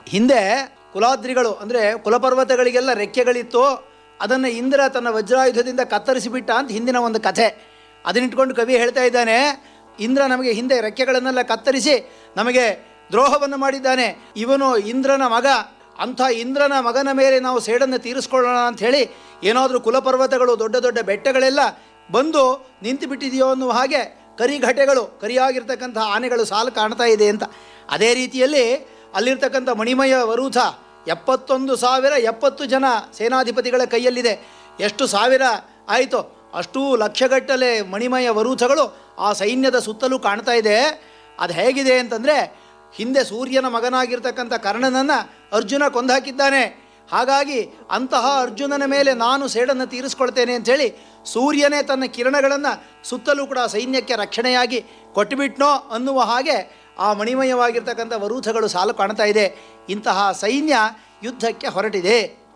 ಹಿಂದೆ ಕುಲಾದ್ರಿಗಳು ಅಂದರೆ ಕುಲಪರ್ವತಗಳಿಗೆಲ್ಲ ರೆಕ್ಕೆಗಳಿತ್ತು ಅದನ್ನು ಇಂದ್ರ ತನ್ನ ವಜ್ರಾಯುಧದಿಂದ ಕತ್ತರಿಸಿಬಿಟ್ಟ ಅಂತ ಹಿಂದಿನ ಒಂದು ಕಥೆ ಅದನ್ನಿಟ್ಕೊಂಡು ಕವಿ ಹೇಳ್ತಾ ಇದ್ದಾನೆ ಇಂದ್ರ ನಮಗೆ ಹಿಂದೆ ರೆಕ್ಕೆಗಳನ್ನೆಲ್ಲ ಕತ್ತರಿಸಿ ನಮಗೆ ದ್ರೋಹವನ್ನು ಮಾಡಿದ್ದಾನೆ ಇವನು ಇಂದ್ರನ ಮಗ ಅಂಥ ಇಂದ್ರನ ಮಗನ ಮೇಲೆ ನಾವು ಸೇಡನ್ನು ತೀರಿಸ್ಕೊಳ್ಳೋಣ ಅಂಥೇಳಿ ಏನಾದರೂ ಕುಲಪರ್ವತಗಳು ದೊಡ್ಡ ದೊಡ್ಡ ಬೆಟ್ಟಗಳೆಲ್ಲ ಬಂದು ನಿಂತು ಬಿಟ್ಟಿದೆಯೋ ಅನ್ನುವ ಹಾಗೆ ಕರಿಘಟೆಗಳು ಕರಿಯಾಗಿರ್ತಕ್ಕಂಥ ಆನೆಗಳು ಸಾಲು ಕಾಣ್ತಾ ಇದೆ ಅಂತ ಅದೇ ರೀತಿಯಲ್ಲಿ ಅಲ್ಲಿರ್ತಕ್ಕಂಥ ಮಣಿಮಯ ವರೂಥ ಎಪ್ಪತ್ತೊಂದು ಸಾವಿರ ಎಪ್ಪತ್ತು ಜನ ಸೇನಾಧಿಪತಿಗಳ ಕೈಯಲ್ಲಿದೆ ಎಷ್ಟು ಸಾವಿರ ಆಯಿತು ಅಷ್ಟೂ ಲಕ್ಷಗಟ್ಟಲೆ ಮಣಿಮಯ ವರೂಥಗಳು ಆ ಸೈನ್ಯದ ಸುತ್ತಲೂ ಕಾಣ್ತಾ ಇದೆ ಅದು ಹೇಗಿದೆ ಅಂತಂದರೆ ಹಿಂದೆ ಸೂರ್ಯನ ಮಗನಾಗಿರ್ತಕ್ಕಂಥ ಕರ್ಣನನ್ನು ಅರ್ಜುನ ಕೊಂದಾಕಿದ್ದಾನೆ ಹಾಗಾಗಿ ಅಂತಹ ಅರ್ಜುನನ ಮೇಲೆ ನಾನು ಸೇಡನ್ನು ತೀರಿಸ್ಕೊಳ್ತೇನೆ ಅಂಥೇಳಿ ಸೂರ್ಯನೇ ತನ್ನ ಕಿರಣಗಳನ್ನು ಸುತ್ತಲೂ ಕೂಡ ಸೈನ್ಯಕ್ಕೆ ರಕ್ಷಣೆಯಾಗಿ ಕೊಟ್ಟುಬಿಟ್ನೋ ಅನ್ನುವ ಹಾಗೆ ಆ ಮಣಿಮಯವಾಗಿರ್ತಕ್ಕಂಥ ವರೂಥಗಳು ಸಾಲು ಕಾಣ್ತಾ ಇದೆ ಇಂತಹ ಸೈನ್ಯ ಯುದ್ಧಕ್ಕೆ ಹೊರಟಿದೆ